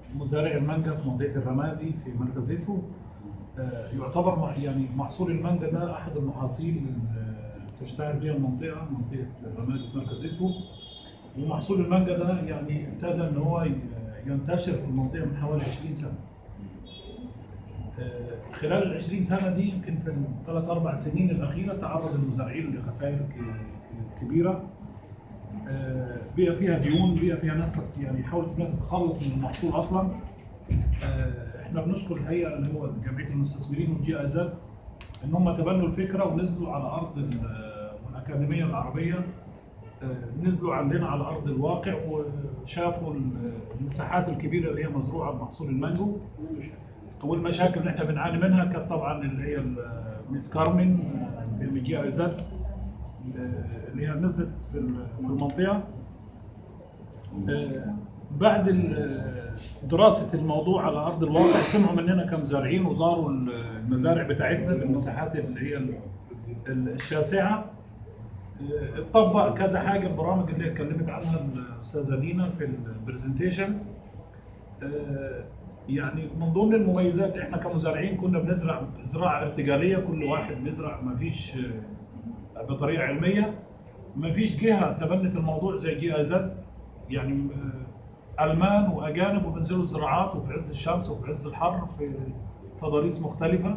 مزارع المانجا في منطقه الرمادي في مركز إدفو آه، يعتبر مع- يعني محصول المانجا ده احد المحاصيل اللي تشتهر بها المنطقه منطقه الرمادي في مركز إدفو ومحصول المانجا ده يعني ابتدى ان هو ي- ينتشر في المنطقه من حوالي 20 سنه آه، خلال ال 20 سنه دي يمكن في الثلاث اربع سنين الاخيره تعرض المزارعين لخسائر ك- كبيره آه، بيئه فيها ديون بيئه فيها ناس تت- يعني حاولت انها تتخلص من المحصول اصلا آه، احنا بنشكر الهيئه اللي هو جمعيه المستثمرين والجي ازاد ان هم تبنوا الفكره ونزلوا على ارض ال- الاكاديميه العربيه آه، نزلوا عندنا على ارض الواقع وشافوا ال- المساحات الكبيره اللي هي مزروعه بمحصول المانجو والمشاكل اللي احنا بنعاني منها كانت طبعا اللي هي الميس كارمن آه، اللي جي ازاد اللي هي نزلت في ال- في المنطقه آه، بعد ال- دراسه الموضوع على ارض الواقع سمعوا مننا كمزارعين وزاروا المزارع بتاعتنا بالمساحات اللي هي ال- ال- الشاسعه آه، اتطبق كذا حاجه البرامج اللي اتكلمت عنها الاستاذه دينا في البرزنتيشن آه، يعني من ضمن المميزات احنا كمزارعين كنا بنزرع زراعه ارتجاليه كل واحد بيزرع ما فيش آه، بطريقه علميه ما فيش جهه تبنت الموضوع زي جهه زد يعني آه، المان واجانب وبينزلوا الزراعات وفي عز الشمس وفي عز الحر في تضاريس مختلفه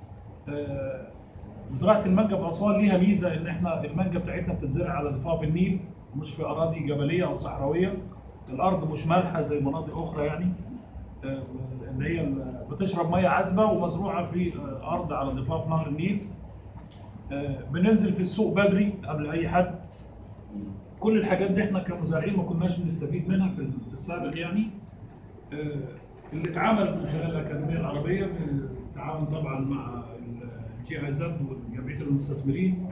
آه، زراعه المانجا في اسوان ليها ميزه ان احنا المانجا بتاعتنا بتتزرع على ضفاف النيل مش في اراضي جبليه او صحراويه الارض مش مالحه زي مناطق اخرى يعني آه، اللي هي ال- بتشرب ميه عذبه ومزروعه في آه، ارض على ضفاف نهر النيل آه، بننزل في السوق بدري قبل اي حد كل الحاجات دي احنا كمزارعين ما كناش بنستفيد منها في في السابق يعني آه، اللي اتعمل من خلال الاكاديميه العربيه بالتعاون طبعا مع الجي اي زد وجمعيه المستثمرين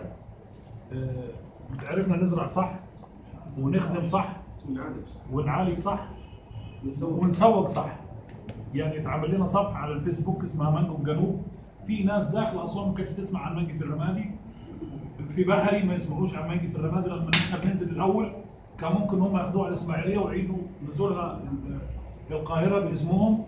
آه، عرفنا نزرع صح ونخدم صح ونعالج صح ونسوق صح يعني اتعمل لنا صفحه على الفيسبوك اسمها مانجو الجنوب في ناس داخل اسوان ممكن تسمع عن مانجة الرمادي في بحري ما يسمعوش عن مانجة الرمادي رغم ان احنا بننزل الاول كان ممكن هم ياخدوها على الاسماعيليه ويعيدوا نزولها ال- القاهره باسمهم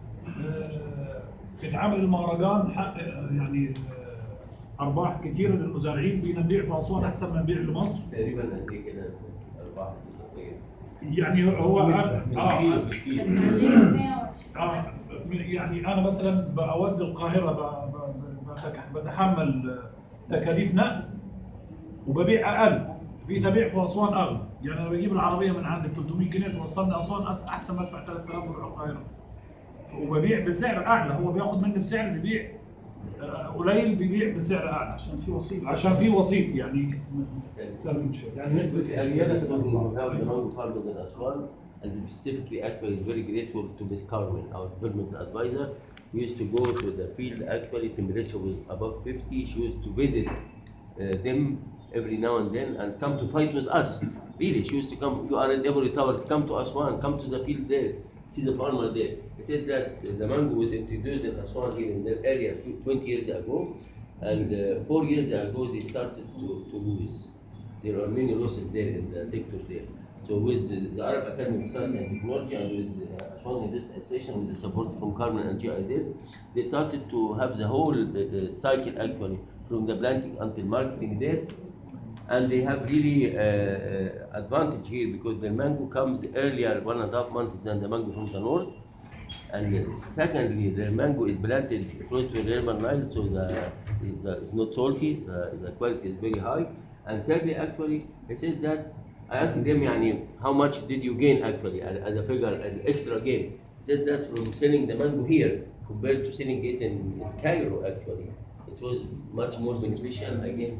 آه، اتعمل المهرجان حقق يعني آه، ارباح كثيره للمزارعين بينا نبيع في اسوان احسن ما نبيع لمصر تقريبا قد ايه كده ارباح اضافيه يعني هو آه كتير آه كتير آه يعني انا مثلا بأودي القاهره ب- ب- بتك- بتحمل تكاليف نقل وببيع اقل بقيت ابيع في اسوان اغلى يعني انا بجيب العربيه من عندي ب 300 جنيه توصلني اسوان أس- احسن ما ادفع 3000 واروح القاهره وببيع بسعر اعلى هو بياخد مني بسعر بيبيع آه، قليل بيبيع بسعر اعلى عشان في وسيط عشان في وسيط يعني ترمي شيء. يعني نسبة الزيادة تبقى Talking about the non farmers in Aswan, and specifically actually is very grateful to Ms. Carmen, our development advisor. We used to go to the field actually temperature was above 50. She used to visit uh, them every now and then and come to fight with us. Really, she used to come, you are in every tower, come to Aswan, come to the field there, see the farmer there. He said that the mango was introduced in Aswan here in that area 20 years ago, and uh, four years ago they started to, to lose. There are many losses there in the sector there. So with the, the Arab Academy of Science and Technology and with the Aswan Industrial Station with the support from Carmen and GIZ, they started to have the whole uh, uh, cycle actually from the planting until marketing there. And they have really uh, uh, advantage here because the mango comes earlier, one and a half months than the mango from the north. And uh, secondly, the mango is planted close to the river Nile, so the, the, it's not salty, the, the quality is very high. And thirdly, actually, they said that I asked them, يعني, how much did you gain actually as, as a figure, an extra gain? They said that from selling the mango here compared to selling it in, in Cairo actually, it was much more beneficial. I gained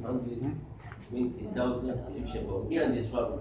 120,000 Egyptian pounds. Me and this farmer.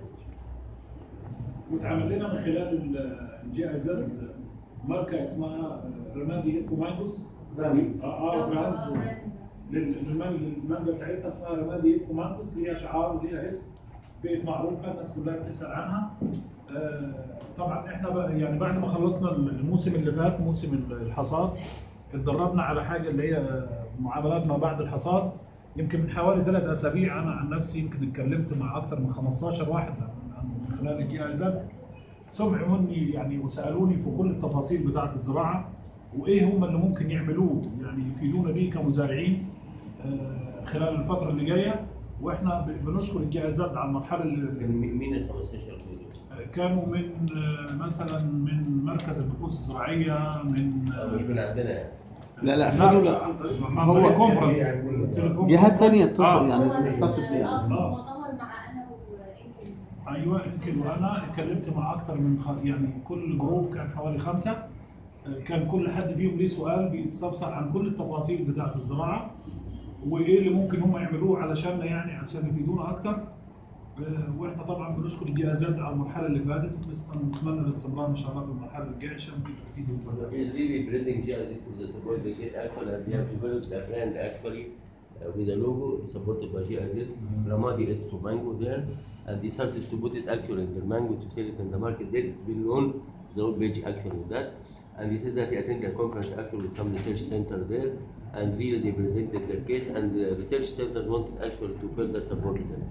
واتعمل لنا من خلال الجي اي زد ماركه اسمها رمادي انفو مانجوس اه اه براند لل- للمانجا المانجا بتاعتنا اسمها رمادي انفو مانجوس ليها شعار وليها اسم بقت معروفه الناس كلها بتسال عنها آه، طبعا احنا بقى يعني بعد ما خلصنا الموسم اللي فات موسم الحصاد اتدربنا على حاجه اللي هي معاملات ما بعد الحصاد يمكن من حوالي ثلاث اسابيع انا عن نفسي يمكن اتكلمت مع اكثر من 15 واحد عن- عن- من خلال الجي اي زد سمعوا مني يعني وسالوني في كل التفاصيل بتاعه الزراعه وايه هم اللي ممكن يعملوه يعني يفيدونا بيه كمزارعين آه، خلال الفتره اللي جايه واحنا ب- بنشكر الجهازات على المرحله اللي مين مين ال 15 دول؟ كانوا من آه، مثلا من مركز البحوث الزراعيه من آه، مش من عندنا يعني لا لا خدوا لا هو هو كونفرنس تليفون جهات تانية آه. اتصل يعني هو تلتقط بيها اه آه. مؤتمر مع انا ويمكن ايوه يمكن وانا اتكلمت مع اكتر من خ... يعني كل جروب كان حوالي خمسه آه، كان كل حد فيهم ليه سؤال بيستفسر عن كل التفاصيل بتاعه الزراعه وايه اللي ممكن هم يعملوه علشان يعني عشان يفيدونا اكتر آه، واحنا طبعا بنشكر الجهازات على المرحله اللي فاتت ونتمنى الاستمرار ان شاء الله في المرحله الجايه عشان يبقى في استمرار It's really bringing GIZ to the support the kid actually and they have developed a brand actually uh, with a logo supported by GIZ. Ramadi is to mango there and they started to put it actually in the mango to sell it in the market. They will own the whole page actually with that. And they said that they attended a conference actually with some research center there and really they presented their case and the research center wanted actually to further support them.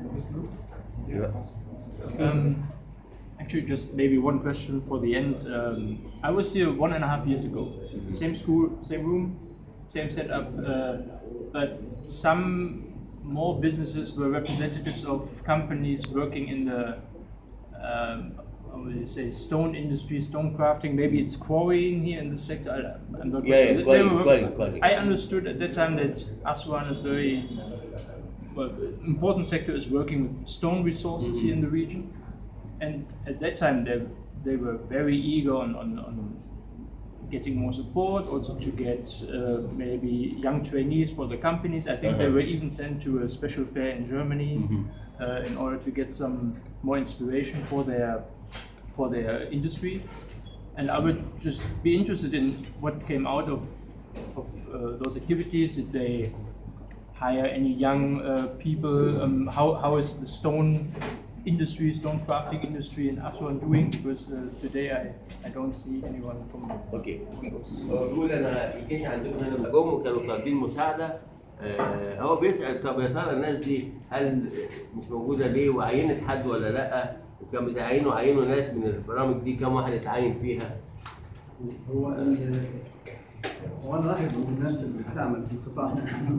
Um, actually, just maybe one question for the end. Um, I was here one and a half years ago. Same school, same room, same setup, uh, but some more businesses were representatives of companies working in the, um, I would say, stone industry, stone crafting. Maybe it's quarrying here in the sector. I, I'm not Yeah, yeah, they quarry, were- quarry, quarry. I understood at that time that Aswan is very well, important sector is working with stone resources here in the region, and at that time they they were very eager on, on, on getting more support, also to get uh, maybe young trainees for the companies. I think they Uh-huh. were even sent to a special fair in Germany Mhm. uh, in order to get some more inspiration for their for their industry. And I would just be interested in what came out of of uh, those activities. Did they hire any young uh, people? Um, how, how is the stone industry, stone crafting industry in Aswan doing? Because uh, today I, I don't see anyone from, اوكي from those. هو بيقول انا جيت عندكم هنا لما جم وكانوا طالبين مساعده آه هو بيسال طب يا ترى الناس دي هل مش موجوده ليه وعينت حد ولا لا وكانوا بيعينوا عينوا ناس من البرامج دي كم واحد اتعين فيها هو ال- هو انا واحد من الناس اللي بتعمل في القطاع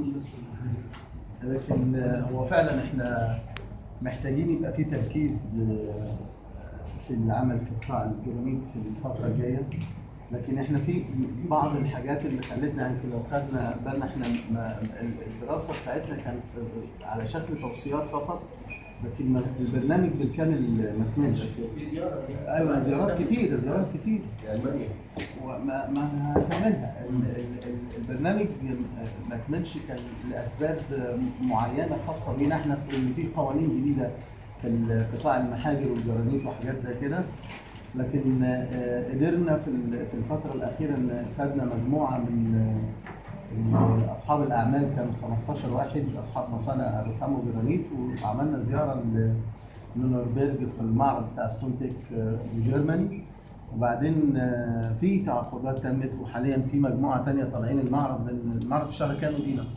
لكن هو فعلا احنا محتاجين يبقى في تركيز آه، في العمل في قطاع الجرانيت في الفتره الجايه لكن احنا في بعض الحاجات اللي خلتنا يمكن لو خدنا بالنا احنا ما الدراسه بتاعتنا كانت على شكل توصيات فقط لكن ما- البرنامج بالكامل ما كملش ايوه زيارات كتير زيارات كتير المانيا وما ما هكملها ال- ال- ال- البرنامج ما كملش كان لاسباب معينه خاصه بينا احنا في ان في قوانين جديده في قطاع المحاجر والجرانيت وحاجات زي كده لكن آه، قدرنا في ال- في الفتره الاخيره ان خدنا مجموعه من آه، اصحاب الاعمال كان 15 واحد اصحاب مصانع رخام وجرانيت وعملنا زياره ل- لنوربيرج في المعرض بتاع ستون تيك آه، في جيرماني وبعدين آه، في تعاقدات تمت وحاليا في مجموعه تانية طالعين المعرض لأن المعرض في شهر كام دينا؟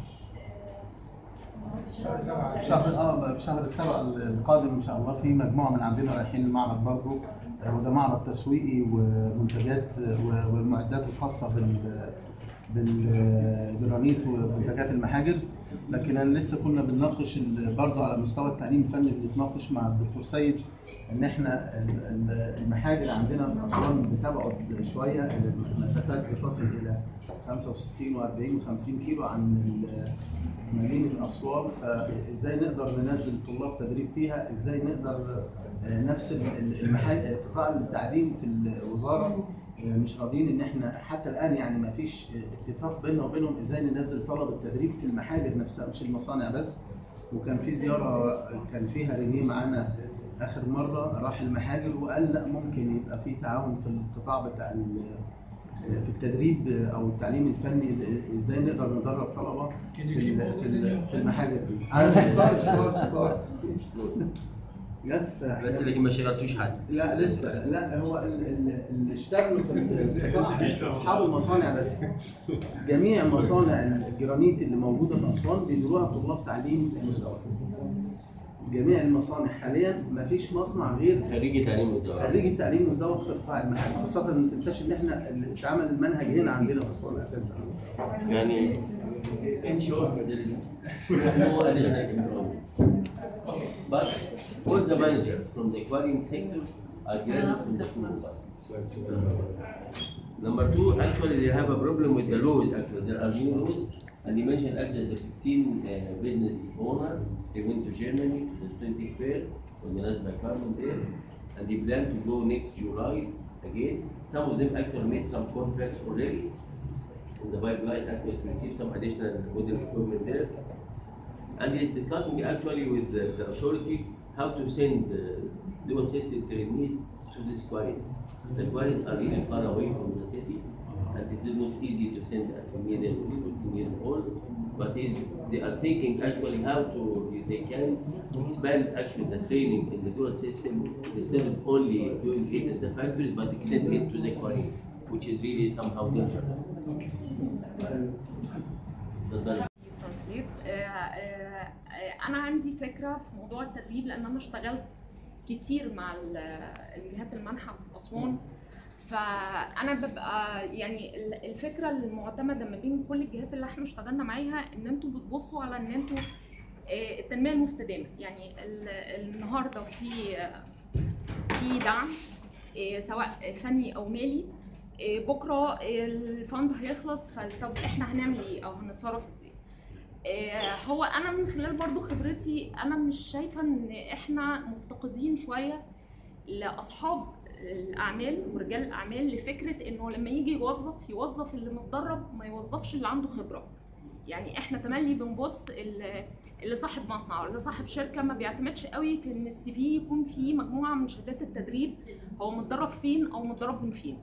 في شهر اه في شهر سبعة القادم ان شاء الله في مجموعه من عندنا رايحين المعرض برضه آه، وده معرض تسويقي ومنتجات آه، والمعدات الخاصه بال بالجرانيت ومنتجات المحاجر لكن انا لسه كنا بنناقش ال- برضه على مستوى التعليم الفني بنتناقش مع الدكتور سيد ان احنا ال- ال- المحاجر عندنا في اسوان بتبعد شويه المسافات بتصل الى 65 و40 و50 كيلو عن ال- مدينه اسوان فازاي نقدر ننزل طلاب تدريب فيها ازاي نقدر آه، نفس المحاجر قطاع التعليم في الوزاره آه، مش راضيين ان احنا حتى الان يعني ما فيش اتفاق بيننا وبينهم ازاي ننزل طلب التدريب في المحاجر نفسها مش المصانع بس وكان في زياره كان فيها رينيه معانا اخر مره راح المحاجر وقال لا ممكن يبقى في تعاون في القطاع بتاع ال- في التدريب او التعليم الفني إز- ازاي نقدر ندرب طلبه في ال- في ال- في المحاجر دي. كورس كورس كورس بس ف- بس لكن ما شغلتوش حد لا لسه لا هو ال- ال- اللي اشتغلوا في القطاع اصحاب المصانع بس جميع مصانع الجرانيت اللي موجوده في اسوان بيديروها طلاب تعليم مستوى جميع المصانع حاليا ما فيش مصنع غير خريجي تعليم مزدوج خريج التعليم مزدوج في قطاع المحل خاصه ما تنساش ان احنا اللي اتعمل المنهج هنا عندنا في اسوان اساسا يعني in short there is no additional improvement. But all the managers from the acquiring sector are graduates from the school. Number two, actually they have a problem with the laws actually. There are new laws and he mentioned actually the 15 uh, business owner, they went to Germany to the 20 fair organized by Carmen there and they plan to go next July again. Some of them actually made some contracts already in the pipeline actually to receive some additional wooden equipment there. And he's discussing actually with the, the authority how to send the dual system trainees to these quarries. The quarries are really far away from the city and it is not easy to send a medium or 14 years old. But they, they are thinking actually how to, they can expand actually the training in the dual system instead of only doing it in the factories but extend it to the quarries, which is really somehow dangerous. تفضل. ترانسليت انا عندي فكره في موضوع التدريب لان انا اشتغلت كتير مع ال- الجهات المنحه في اسوان فانا ببقى يعني ال- الفكره المعتمده ما بين كل الجهات اللي احنا اشتغلنا معاها ان انتوا بتبصوا على ان انتوا آه، التنميه المستدامه يعني ال- النهارده في آه، في دعم آه، سواء فني او مالي آه، بكره آه، الفند هيخلص فطب احنا هنعمل ايه او هنتصرف ازاي آه، هو انا من خلال برضو خبرتي انا مش شايفه ان احنا مفتقدين شويه لاصحاب الاعمال ورجال الاعمال لفكره انه لما يجي يوظف يوظف اللي متدرب ما يوظفش اللي عنده خبره يعني احنا تملي بنبص ال- اللي صاحب مصنع ولا صاحب شركه ما بيعتمدش قوي في ان السي في يكون فيه مجموعه من شهادات التدريب هو متدرب فين او متدرب من فين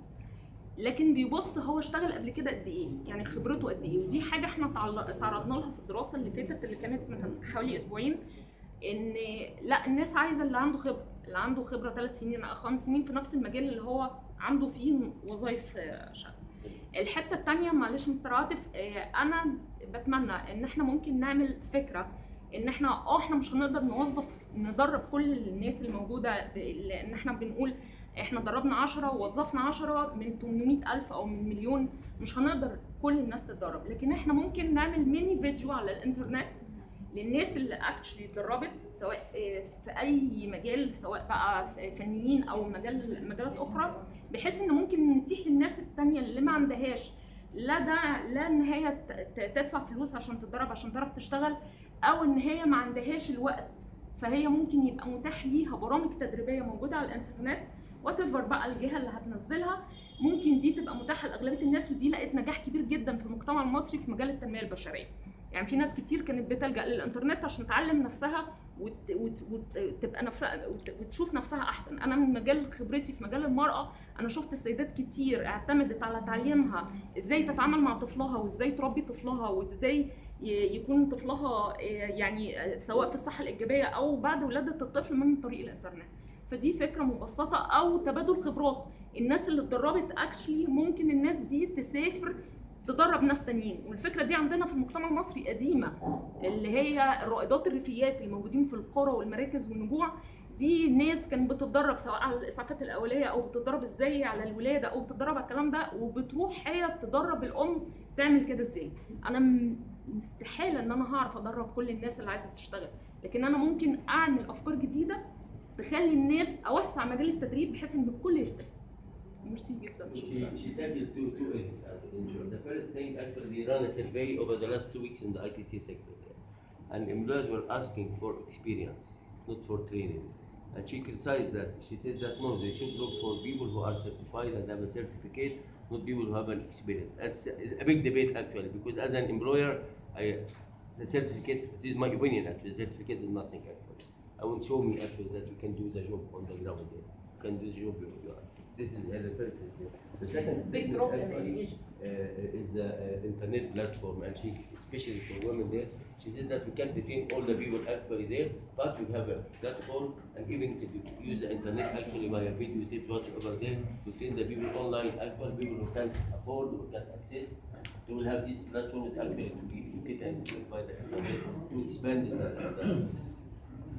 لكن بيبص هو اشتغل قبل كده قد ايه يعني خبرته قد ايه ودي حاجه احنا تعل- تعرضنا لها في الدراسه اللي فاتت اللي كانت من حوالي اسبوعين ان لا الناس عايزه اللي عنده خبره اللي عنده خبره ثلاث سنين او خمس سنين في نفس المجال اللي هو عنده فيه وظائف آه، شغل الحته الثانيه معلش مستر عاطف آه، انا بتمنى ان احنا ممكن نعمل فكره ان احنا اه احنا مش هنقدر نوظف ندرب كل الناس الموجوده ب- لان احنا بنقول احنا دربنا 10 ووظفنا 10 من 800 الف او من مليون مش هنقدر كل الناس تتدرب لكن احنا ممكن نعمل ميني فيديو على الانترنت للناس اللي اكشلي اتدربت سواء آه، في اي مجال سواء بقى في فنيين او مجال مجالات اخرى بحيث ان ممكن نتيح للناس التانية اللي ما عندهاش لا ده لا ان هي ت- ت- تدفع فلوس عشان تتدرب عشان تعرف تشتغل او ان هي ما عندهاش الوقت فهي ممكن يبقى متاح ليها برامج تدريبيه موجوده على الانترنت وات بقى الجهه اللي هتنزلها ممكن دي تبقى متاحه لاغلبيه الناس ودي لقيت نجاح كبير جدا في المجتمع المصري في مجال التنميه البشريه يعني في ناس كتير كانت بتلجا للانترنت عشان تعلم نفسها وت- وت- وت- وتبقى نفسها وت- وتشوف نفسها احسن انا من مجال خبرتي في مجال المراه انا شفت سيدات كتير اعتمدت على تعليمها ازاي تتعامل مع طفلها وازاي تربي طفلها وازاي ي- يكون طفلها آه، يعني آه، سواء في الصحه الايجابيه او بعد ولاده الطفل من طريق الانترنت فدي فكره مبسطه او تبادل خبرات الناس اللي اتدربت اكشلي ممكن الناس دي تسافر تدرب ناس تانيين والفكره دي عندنا في المجتمع المصري قديمه اللي هي الرائدات الريفيات اللي موجودين في القرى والمراكز والنجوع دي ناس كانت بتتدرب سواء على الاسعافات الاوليه او بتتدرب ازاي على الولاده او بتتدرب على الكلام ده وبتروح هي تدرب الام تعمل كده ازاي انا م- استحاله ان انا هعرف ادرب كل الناس اللي عايزه تشتغل لكن انا ممكن اعمل افكار جديده تخلي الناس اوسع مجال التدريب بحيث ان الكل يستفيد ميرسي جدا She, she tackled two, two areas. uh, in short. The first thing, actually, they ran a survey over the last two weeks in the ITC sector. And employers were asking for experience, not for training. And she criticized that. She said that no, they should look for people who are certified and have a certificate, not people who have an experience. That's a a big debate, actually, because as an employer, I, the certificate, this is my opinion, actually, the certificate is nothing, actually. I won't show me, actually, that you can do the job on the ground there. You can do the job if you are. This is uh, the first thing. The second Big statement, problem in actually, Egypt. uh, is the uh, internet platform, and she, especially for women there, she said that we can't train all the people actually there, but we have a platform, and even if you use the internet actually via video tapes, whatever there, to train the people online, actual people who can't afford or can't access, they will have this platform with actually to be educated and trained by the internet to expand the, the,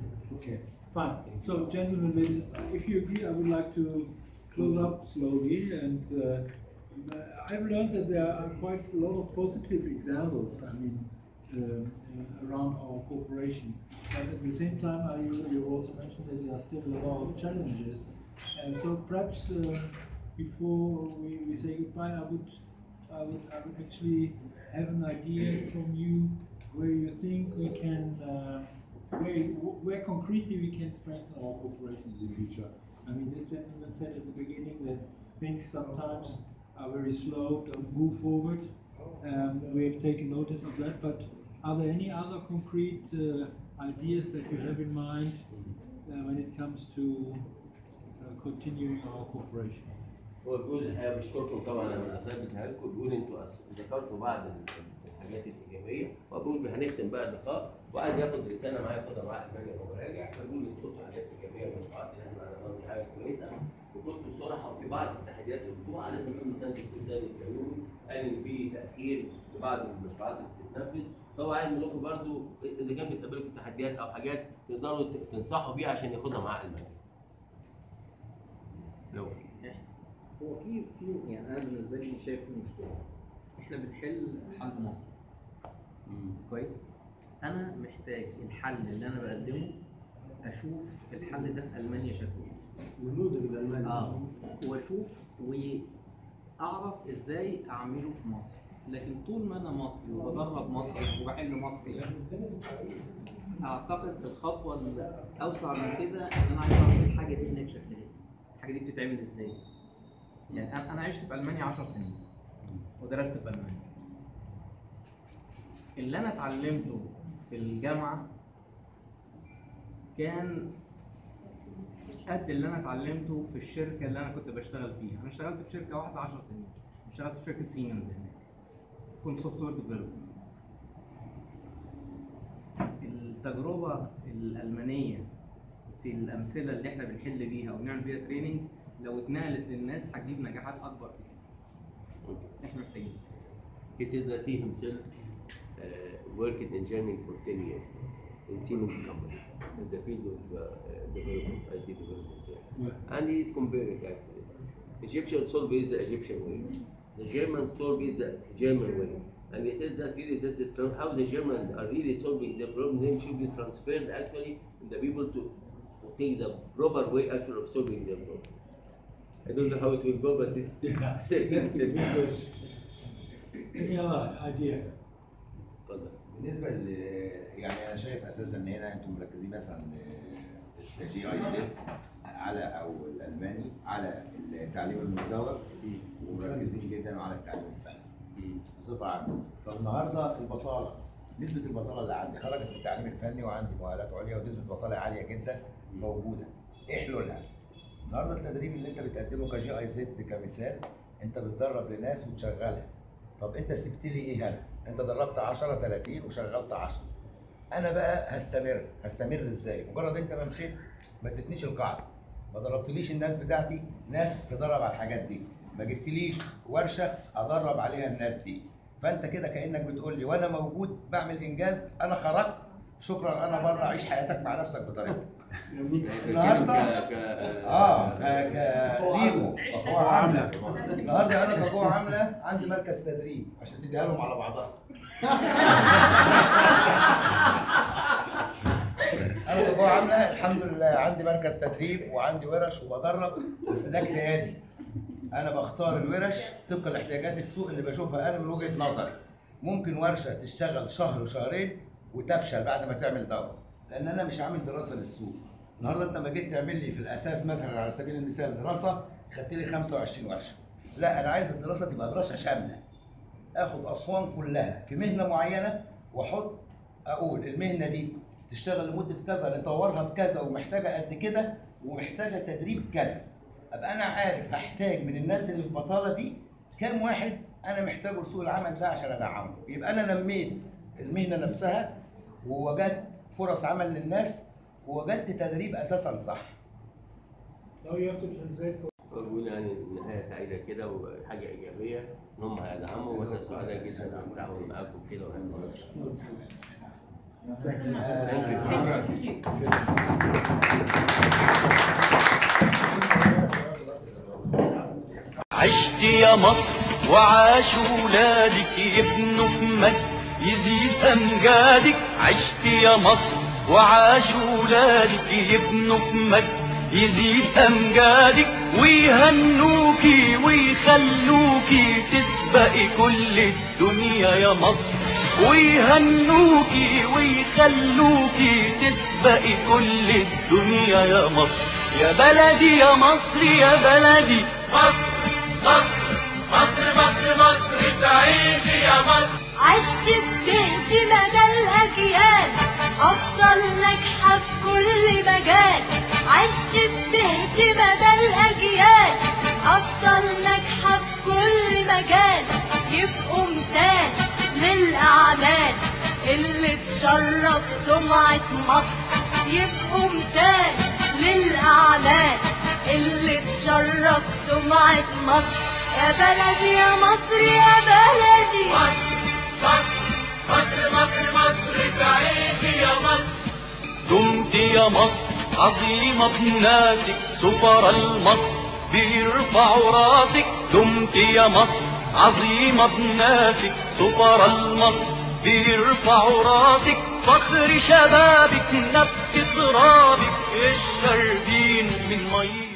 Okay, fine. So gentlemen, ladies, if you agree, I would like to close up slowly and uh, I've learned that there are quite a lot of positive examples, I mean, uh, uh, around our cooperation. But at the same time, I, you also mentioned that there are still a lot of challenges. And so perhaps uh, before we, we say goodbye, I would, I would, I would actually have an idea from you where you think we can, uh, where, where concretely we can strengthen our cooperation in the future. I mean, this gentleman said at the beginning that things sometimes are very slow, don't move forward. Um, we have taken notice of that, but are there any other concrete uh, ideas that you have in mind uh, when it comes to uh, continuing our cooperation? هو بيقول الحقيقه بشكركم طبعا على الاثار بتاعتكم بيقول انتوا أص- ذكرتوا بعض الحاجات الايجابيه وبيقول هنختم بقى اللقاء وقعد ياخد رساله معايا ياخدها معاه المانيا وهو راجع فبيقول ان انتوا حاجات ايجابيه من بعض ان احنا عملنا حاجه كويسه وكنتوا صراحه في بعض التحديات اللي قلتوها على سبيل المثال الانسان القانوني قال ان في تاخير في بعض المشروعات اللي بتتنفذ فهو عايز يقول لكم برضه اذا كان بتقابلكم تحديات او حاجات تقدروا ت- تنصحوا بيها عشان ياخدها معاه المانيا. لو في هو في في يعني انا بالنسبه لي شايف في مشكله احنا بنحل حل مصري كويس انا محتاج الحل اللي انا بقدمه اشوف الحل ده في المانيا شكله ايه النموذج الالماني اه واشوف واعرف ازاي اعمله في مصر لكن طول ما انا مصري وبجرب مصري وبحل مصري اعتقد الخطوه الاوسع من كده ان انا عايز اعرف الحاجه دي هناك شكلها ايه الحاجه دي بتتعمل ازاي يعني أنا- انا عشت في المانيا 10 سنين ودرست في المانيا اللي انا اتعلمته في الجامعه كان قد اللي انا اتعلمته في الشركه اللي انا كنت بشتغل فيها انا اشتغلت في شركه واحده 10 سنين اشتغلت في شركه سيمنز هناك كنت سوفت وير ديفلوبر التجربه الالمانيه في الامثله اللي احنا بنحل بيها وبنعمل بيها تريننج لو اتنقلت للناس هتجيب نجاحات اكبر كتير احنا محتاجين He said that he himself uh, worked in Germany for 10 years in Siemens company in the field of uh, development, IT development. Yeah. And he is comparing actually. Egyptian solve is the Egyptian way. The German solve is the German way. And he said that really that's the tran- how the Germans are really solving the problem then should be transferred actually in the people to take the proper way actually of solving their problem. I don't know how it will go, but it, the people. Any other idea? اتفضل. بالنسبه ل يعني انا شايف اساسا ان هنا انتم مركزين مثلا الجي اي زد على او الالماني على التعليم المزدوج ومركزين جدا على التعليم الفني بصفه عامه فالنهارده البطاله نسبه البطاله اللي عندي خرجت من التعليم الفني وعندي مؤهلات عليا ونسبه بطاله عاليه جدا موجوده ايه حلولها؟ النهارده التدريب اللي انت بتقدمه كجي اي زد كمثال انت بتدرب لناس وتشغلها طب انت سبت لي ايه هنا؟ انت دربت 10 30 وشغلت 10 انا بقى هستمر هستمر ازاي؟ مجرد انت ما مشيت ما ادتنيش القاعده ما ضربتليش الناس بتاعتي ناس تدرب على الحاجات دي ما جبتليش ورشه ادرب عليها الناس دي فانت كده كانك بتقول لي وانا موجود بعمل انجاز انا خرجت شكرا انا بره عيش حياتك مع نفسك بطريقتك بنتكلم ك ك اه ك ك ليجو كقوة عاملة النهارده انا كقوة عاملة عندي مركز تدريب عشان تديها لهم على بعضها انا كقوة عاملة الحمد لله عندي مركز تدريب وعندي ورش وبدرب بس ده اجتهادي انا بختار الورش طبقا لاحتياجات السوق اللي بشوفها انا من وجهة نظري ممكن ورشة تشتغل شهر وشهرين وتفشل بعد ما تعمل دورة لان انا مش عامل دراسة للسوق النهارده انت لما جيت تعمل لي في الاساس مثلا على سبيل المثال دراسه خدت لي 25 ورشه لا انا عايز الدراسه تبقى دراسه شامله اخد اسوان كلها في مهنه معينه واحط اقول المهنه دي تشتغل لمده كذا نطورها بكذا ومحتاجه قد كده ومحتاجه تدريب كذا ابقى انا عارف هحتاج من الناس اللي في البطاله دي كام واحد انا محتاجه لسوق العمل ده عشان ادعمه يبقى انا نميت المهنه نفسها ووجدت فرص عمل للناس ووجدت تدريب اساسا صح Now you have to translate for بقول يعني نهايه سعيده كده وحاجه ايجابيه ان هم هيدعموا وانا سعداء جدا بالتعاون معاكم كده وهنقول Thank you. يا مصر وعاش ولادك يبنوا في مجد يزيد أمجادك عشت يا مصر وعاش ولادك يبنوا في مجد يزيد أمجادك ويهنوكي ويخلوكي تسبقي كل الدنيا يا مصر ويهنوكي ويخلوكي تسبقي كل الدنيا يا مصر يا بلدي يا مصر يا بلدي مصر مصر مصر مصر مصر تعيش يا مصر عشت بدهت مدى الأجيال أفضل ناجحة في كل مجال عشت بدهت مدى الأجيال أفضل ناجحة في كل مجال يبقوا مثال للأعمال اللي تشرف سمعة مصر يبقوا مثال للأعمال اللي تشرف سمعة مصر يا بلدي يا مصر يا بلدي مصر مصر مصر تعيش يا مصر دمت يا مصر عظيمة بناسك سفر المصر بيرفعوا راسك دمت يا مصر عظيمة بناسك سفر المصر بيرفعوا راسك فخر شبابك نبت ترابك الشربين من ميه